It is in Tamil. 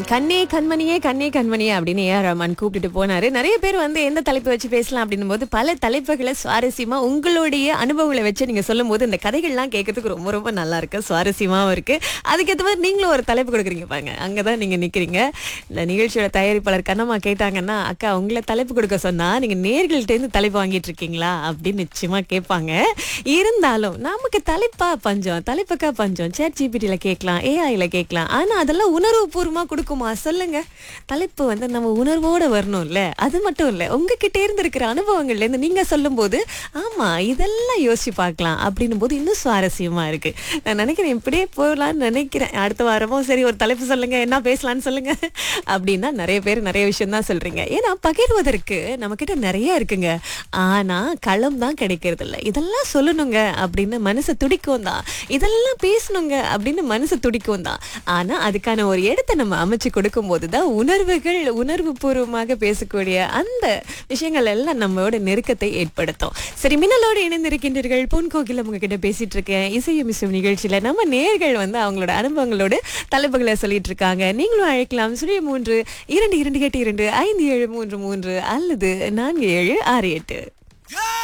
கண்ணே கண்மணியே கண்ணே கண்மணியே அப்படின்னு ஏஆர் ரஹ்மான் கூப்பிட்டுட்டு போனாரு நிறைய பேர் வந்து எந்த தலைப்பை வச்சு பேசலாம் அப்படின்னும் போது பல தலைப்புகளை சுவாரஸ்யமா உங்களுடைய அனுபவங்களை வச்சு நீங்க சொல்லும் போது இந்த கதைகள்லாம் கேட்கறதுக்கு ரொம்ப ரொம்ப நல்லா இருக்கு சுவாரஸ்யமாவும் இருக்கு அதுக்கேற்ற மாதிரி நீங்களும் ஒரு தலைப்பு கொடுக்குறீங்க பாருங்க அங்கதான் நீங்க நிக்கிறீங்க இந்த நிகழ்ச்சியோட தயாரிப்பாளர் கண்ணம்மா கேட்டாங்கன்னா அக்கா உங்களை தலைப்பு கொடுக்க சொன்னா நீங்க நேர்கள்ட்ட இருந்து தலைப்பு வாங்கிட்டு இருக்கீங்களா அப்படின்னு நிச்சயமா கேட்பாங்க இருந்தாலும் நமக்கு தலைப்பா பஞ்சம் தலைப்புக்கா பஞ்சம் சேட் ஜிபிடியில கேட்கலாம் ஏஐல கேட்கலாம் ஆனா அதெல்லாம் உணர்வுபூர்வமா கொடுக்குமா சொல்லுங்க தலைப்பு வந்து நம்ம உணர்வோட வரணும்ல அது மட்டும் இல்ல உங்ககிட்ட இருந்து இருக்கிற அனுபவங்கள்ல இருந்து நீங்க சொல்லும் போது ஆமா இதெல்லாம் யோசிச்சு பார்க்கலாம் அப்படின்னும் போது இன்னும் சுவாரஸ்யமா இருக்கு நான் நினைக்கிறேன் இப்படியே போகலான்னு நினைக்கிறேன் அடுத்த வாரமும் சரி ஒரு தலைப்பு சொல்லுங்க என்ன பேசலாம்னு சொல்லுங்க அப்படின்னா நிறைய பேர் நிறைய விஷயம் தான் சொல்றீங்க ஏன்னா பகிர்வதற்கு நம்ம கிட்ட நிறைய இருக்குங்க ஆனா களம் தான் கிடைக்கிறது இல்ல இதெல்லாம் சொல்லணுங்க அப்படின்னு மனசு துடிக்கும் தான் இதெல்லாம் பேசணுங்க அப்படின்னு மனசு துடிக்கும் தான் ஆனா அதுக்கான ஒரு இடத்தை நம்ம அமைச்சு கொடுக்கும் போதுதான் உணர்வுகள் உணர்வு பூர்வமாக பேசக்கூடிய அந்த விஷயங்கள் எல்லாம் நம்மளோட நெருக்கத்தை ஏற்படுத்தும் சரி மின்னலோடு இணைந்திருக்கின்றீர்கள் பொன் கோகிலம் உங்ககிட்ட பேசிட்டு இருக்கேன் இசையும் இசையும் நிகழ்ச்சியில நம்ம நேர்கள் வந்து அவங்களோட அனுபவங்களோட தலைப்புகளை சொல்லிட்டு இருக்காங்க நீங்களும் அழைக்கலாம் சுழிய மூன்று இரண்டு இரண்டு எட்டு இரண்டு ஐந்து ஏழு மூன்று மூன்று அல்லது நான்கு ஏழு ஆறு எட்டு Yeah!